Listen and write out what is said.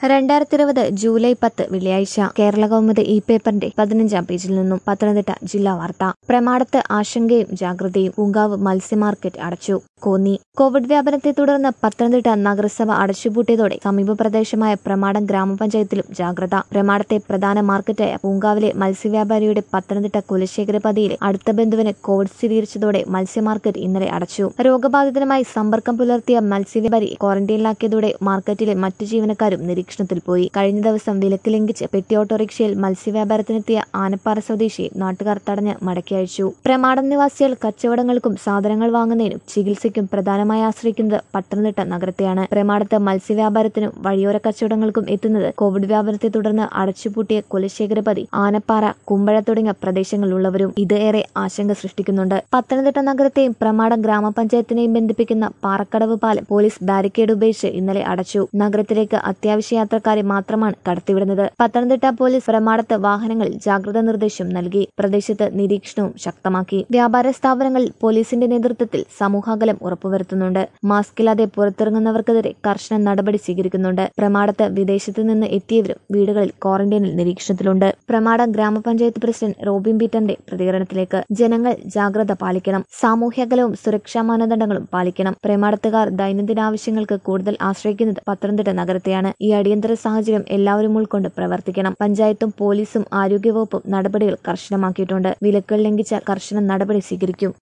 രണ്ടായിരത്തി ഇരുപത് ജൂലൈ പത്ത് വെള്ളിയാഴ്ച കേരള കൗമുദി ഇ പേപ്പറിന്റെ പതിനഞ്ചാം പേജിൽ നിന്നും പത്തനംതിട്ട ജില്ലാ വാർത്ത പ്രമാടത്ത് ആശങ്കയും ജാഗ്രതയും പൂങ്കാവ് മത്സ്യ മാർക്കറ്റ് അടച്ചു കോന്നി കോവിഡ് വ്യാപനത്തെ തുടർന്ന് പത്തനംതിട്ട നഗരസഭ അടച്ചുപൂട്ടിയതോടെ സമീപ പ്രദേശമായ പ്രമാടം ഗ്രാമപഞ്ചായത്തിലും ജാഗ്രത പ്രമാടത്തെ പ്രധാന മാർക്കറ്റായ പൂങ്കാവിലെ മത്സ്യവ്യാപാരിയുടെ പത്തനംതിട്ട കുലശേഖരപതിയിലെ അടുത്ത ബന്ധുവിന് കോവിഡ് സ്ഥിരീകരിച്ചതോടെ മത്സ്യ മാർക്കറ്റ് ഇന്നലെ അടച്ചു രോഗബാധിതനുമായി സമ്പർക്കം പുലർത്തിയ മത്സ്യവ്യാപാരി ക്വാറന്റൈനിലാക്കിയതോടെ മാർക്കറ്റിലെ മറ്റു ജീവനക്കാരും നിരീക്ഷണത്തിൽ പോയി കഴിഞ്ഞ ദിവസം വിലക്ക് ലംഘിച്ച് പെട്ടി ഓട്ടോറിക്ഷയിൽ മത്സ്യവ്യാപാരത്തിനെത്തിയ ആനപ്പാറ സ്വദേശിയെ നാട്ടുകാർ തടഞ്ഞ് മടക്കി അയച്ചു പ്രമാടം നിവാസികൾ കച്ചവടങ്ങൾക്കും സാധനങ്ങൾ വാങ്ങുന്നതിനും ചികിത്സയ്ക്കും പ്രധാനമായി ആശ്രയിക്കുന്നത് പത്തനംതിട്ട നഗരത്തെയാണ് പ്രമാടത്ത് മത്സ്യവ്യാപാരത്തിനും വഴിയോര കച്ചവടങ്ങൾക്കും എത്തുന്നത് കോവിഡ് വ്യാപനത്തെ തുടർന്ന് അടച്ചുപൂട്ടിയ കുലശേഖരപതി ആനപ്പാറ കുമ്പഴ തുടങ്ങിയ പ്രദേശങ്ങളിലുള്ളവരും ഇത് ഏറെ ആശങ്ക സൃഷ്ടിക്കുന്നുണ്ട് പത്തനംതിട്ട നഗരത്തെയും പ്രമാടം ഗ്രാമപഞ്ചായത്തിനെയും ബന്ധിപ്പിക്കുന്ന പാറക്കടവ് പാലം പോലീസ് ബാരിക്കേഡ് ഉപയോഗിച്ച് ഇന്നലെ അടച്ചു നഗരത്തിലേക്ക് അത്യാവശ്യ യാത്രക്കാരെ മാത്രമാണ് കടത്തിവിടുന്നത് പത്തനംതിട്ട പോലീസ് പ്രമാടത്ത് വാഹനങ്ങളിൽ ജാഗ്രതാ നിർദ്ദേശം നൽകി പ്രദേശത്ത് നിരീക്ഷണവും ശക്തമാക്കി വ്യാപാര സ്ഥാപനങ്ങളിൽ പോലീസിന്റെ നേതൃത്വത്തിൽ സമൂഹാകലം ഉറപ്പുവരുത്തുന്നുണ്ട് മാസ്കില്ലാതെ പുറത്തിറങ്ങുന്നവർക്കെതിരെ കർശന നടപടി സ്വീകരിക്കുന്നുണ്ട് പ്രമാടത്ത് വിദേശത്ത് നിന്ന് എത്തിയവരും വീടുകളിൽ ക്വാറന്റൈനിൽ നിരീക്ഷണത്തിലുണ്ട് പ്രമാടം ഗ്രാമപഞ്ചായത്ത് പ്രസിഡന്റ് റോബിൻ പീറ്ററിന്റെ പ്രതികരണത്തിലേക്ക് ജനങ്ങൾ ജാഗ്രത പാലിക്കണം സാമൂഹ്യകലവും സുരക്ഷാ മാനദണ്ഡങ്ങളും പാലിക്കണം പ്രമാടത്തുകാർ ദൈനംദിന ആവശ്യങ്ങൾക്ക് കൂടുതൽ ആശ്രയിക്കുന്നത് പത്തനംതിട്ട നഗരത്തെയാണ് ഈ അടിയന്തര സാഹചര്യം എല്ലാവരും ഉൾക്കൊണ്ട് പ്രവർത്തിക്കണം പഞ്ചായത്തും പോലീസും ആരോഗ്യവകുപ്പും നടപടികൾ കർശനമാക്കിയിട്ടുണ്ട് വിലക്കുകൾ ലംഘിച്ചാൽ കർശന നടപടി സ്വീകരിക്കും